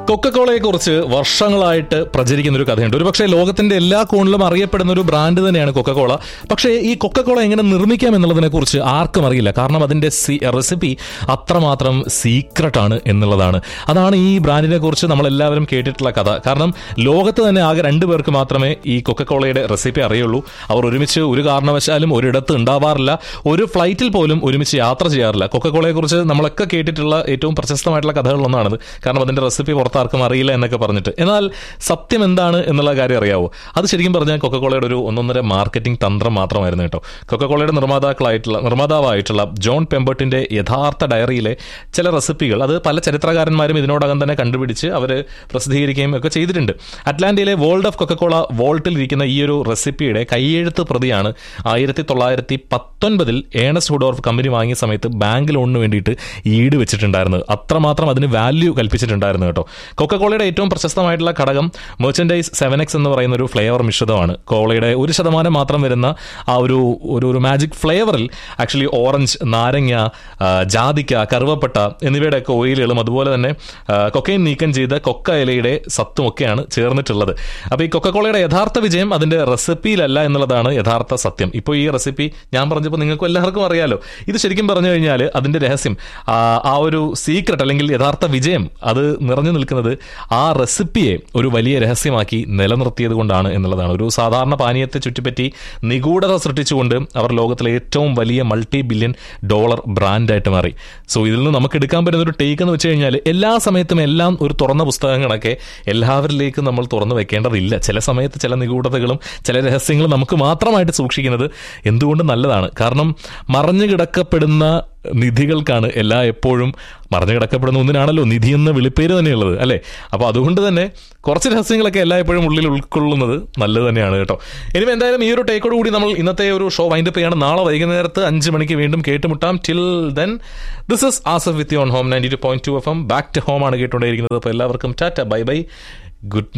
കൊക്കക്കോളയെ കുറിച്ച് വർഷങ്ങളായിട്ട് പ്രചരിക്കുന്ന ഒരു കഥയുണ്ട് ഒരു പക്ഷേ ലോകത്തിന്റെ എല്ലാ കോണിലും അറിയപ്പെടുന്ന ഒരു ബ്രാൻഡ് തന്നെയാണ് കൊക്കക്കോള പക്ഷേ ഈ കൊക്കക്കോള എങ്ങനെ നിർമ്മിക്കാം എന്നുള്ളതിനെ കുറിച്ച് ആർക്കും അറിയില്ല കാരണം അതിന്റെ റെസിപ്പി അത്രമാത്രം സീക്രട്ട് ആണ് എന്നുള്ളതാണ് അതാണ് ഈ ബ്രാൻഡിനെ കുറിച്ച് നമ്മൾ എല്ലാവരും കേട്ടിട്ടുള്ള കഥ കാരണം ലോകത്ത് തന്നെ ആകെ രണ്ടു പേർക്ക് മാത്രമേ ഈ കൊക്കക്കോളയുടെ റെസിപ്പി അറിയുള്ളൂ അവർ ഒരുമിച്ച് ഒരു കാരണവശാലും ഒരിടത്ത് ഉണ്ടാവാറില്ല ഒരു ഫ്ലൈറ്റിൽ പോലും ഒരുമിച്ച് യാത്ര ചെയ്യാറില്ല കൊക്കക്കോളയെ കുറിച്ച് നമ്മളൊക്കെ കേട്ടിട്ടുള്ള ഏറ്റവും പ്രശസ്തമായിട്ടുള്ള കഥകളിലൊന്നാണിത് കാരണം അതിന്റെ റെസിപ്പി പുറത്താർക്കും അറിയില്ല എന്നൊക്കെ പറഞ്ഞിട്ട് എന്നാൽ സത്യം എന്താണ് എന്നുള്ള കാര്യം അറിയാവോ അത് ശരിക്കും പറഞ്ഞാൽ കൊക്കക്കോളയുടെ ഒരു ഒന്നൊന്നര മാർക്കറ്റിംഗ് തന്ത്രം മാത്രമായിരുന്നു കേട്ടോ കൊക്കക്കോളയുടെ നിർമ്മാതാക്കളായിട്ടുള്ള നിർമ്മാതാവായിട്ടുള്ള ജോൺ പെമ്പർട്ടിന്റെ യഥാർത്ഥ ഡയറിയിലെ ചില റെസിപ്പികൾ അത് പല ചരിത്രകാരന്മാരും ഇതിനോടകം തന്നെ കണ്ടുപിടിച്ച് അവർ പ്രസിദ്ധീകരിക്കുകയും ഒക്കെ ചെയ്തിട്ടുണ്ട് അറ്റ്ലാന്റയിലെ വേൾഡ് ഓഫ് കൊക്കക്കോള വോൾട്ടിൽ ഇരിക്കുന്ന ഈ ഒരു റെസിപ്പിയുടെ കൈയെഴുത്ത് പ്രതിയാണ് ആയിരത്തി തൊള്ളായിരത്തി പത്തൊൻപതിൽ ഏണസ്റ്റ് ഹുഡോർഫ് കമ്പനി വാങ്ങിയ സമയത്ത് ബാങ്ക് ലോണിന് വേണ്ടിയിട്ട് ഈട് വെച്ചിട്ടുണ്ടായിരുന്നത് അത്രമാത്രം അതിന് വാല്യൂ കൽപ്പിച്ചിട്ടുണ്ടായിരുന്നു കേട്ടോ കൊക്കക്കോളയുടെ ഏറ്റവും പ്രശസ്തമായിട്ടുള്ള ഘടകം മെർച്ചൻഡൈസ് സെവൻ എക്സ് എന്ന് പറയുന്ന ഒരു ഫ്ലേവർ മിശ്രിതമാണ് കോളയുടെ ഒരു ശതമാനം മാത്രം വരുന്ന ആ ഒരു ഒരു ഒരു മാജിക് ഫ്ലേവറിൽ ആക്ച്വലി ഓറഞ്ച് നാരങ്ങ ആ, ജാതിക്ക കറുവപ്പട്ട എന്നിവയുടെയൊക്കെ ഓയിലുകളും അതുപോലെ തന്നെ ആ, കൊക്കൈൻ നീക്കം ചെയ്ത കൊക്ക ഇലയുടെ സത്തും ഒക്കെയാണ് ചേർന്നിട്ടുള്ളത് അപ്പോൾ ഈ കൊക്കക്കോളയുടെ യഥാർത്ഥ വിജയം അതിന്റെ റെസിപ്പിയിലല്ല എന്നുള്ളതാണ് യഥാർത്ഥ സത്യം ഇപ്പോൾ ഈ റെസിപ്പി ഞാൻ പറഞ്ഞപ്പോൾ നിങ്ങൾക്ക് എല്ലാവർക്കും അറിയാലോ ഇത് ശരിക്കും പറഞ്ഞു കഴിഞ്ഞാൽ അതിന്റെ രഹസ്യം ആ, ആ ഒരു സീക്രട്ട് അല്ലെങ്കിൽ യഥാർത്ഥ വിജയം അത് നിറഞ്ഞു നിൽക്കുന്നത് ആ റെസിപ്പിയെ ഒരു വലിയ രഹസ്യമാക്കി നിലനിർത്തിയത് കൊണ്ടാണ് എന്നുള്ളതാണ് ഒരു സാധാരണ പാനീയത്തെ ചുറ്റിപ്പറ്റി നിഗൂഢത സൃഷ്ടിച്ചുകൊണ്ട് അവർ ലോകത്തിലെ ഏറ്റവും വലിയ മൾട്ടി ബില്യൺ ഡോളർ ബ്രാൻഡായിട്ട് മാറി സോ ഇതിൽ നിന്ന് നമുക്ക് എടുക്കാൻ പറ്റുന്ന ഒരു ടേക്ക് എന്ന് വെച്ച് കഴിഞ്ഞാൽ എല്ലാ സമയത്തും എല്ലാം ഒരു തുറന്ന പുസ്തകങ്ങളൊക്കെ എല്ലാവരിലേക്കും നമ്മൾ തുറന്നു വെക്കേണ്ടതില്ല ചില സമയത്ത് ചില നിഗൂഢതകളും ചില രഹസ്യങ്ങളും നമുക്ക് മാത്രമായിട്ട് സൂക്ഷിക്കുന്നത് എന്തുകൊണ്ട് നല്ലതാണ് കാരണം മറഞ്ഞു കിടക്കപ്പെടുന്ന നിധികൾക്കാണ് എല്ലാ എപ്പോഴും മറഞ്ഞു കിടക്കപ്പെടുന്ന ഒന്നിനാണല്ലോ നിധി എന്ന വിളിപ്പേര് തന്നെയുള്ളത് അല്ലേ അപ്പോൾ അതുകൊണ്ട് തന്നെ കുറച്ച് രഹസ്യങ്ങളൊക്കെ എല്ലാ എപ്പോഴും ഉള്ളിൽ ഉൾക്കൊള്ളുന്നത് നല്ലത് തന്നെയാണ് കേട്ടോ ഇനി എന്തായാലും ഈ ഒരു ടേക്കോട് കൂടി നമ്മൾ ഇന്നത്തെ ഒരു ഷോ വൈൻഡപ്പ് ചെയ്യാണ് നാളെ വൈകുന്നേരത്ത് അഞ്ച് മണിക്ക് വീണ്ടും കേട്ടുമുട്ടാം till then this is Asaf with on home ninety two point two F M back to home ആണ് കേട്ടുകൊണ്ടേയിരിക്കുന്നത് അപ്പോൾ എല്ലാവർക്കും tata bye bye good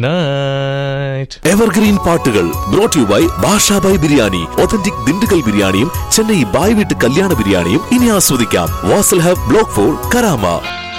night evergreen പാട്ടുകൾ brought you by Bashabhai biryani authentic Dindigul ബിരിയാണിയും ചെന്നൈ ബായ് വീട്ട് കല്യാണ ബിരിയാണിയും ഇനി ആസ്വദിക്കാം Vasal hub block four Karama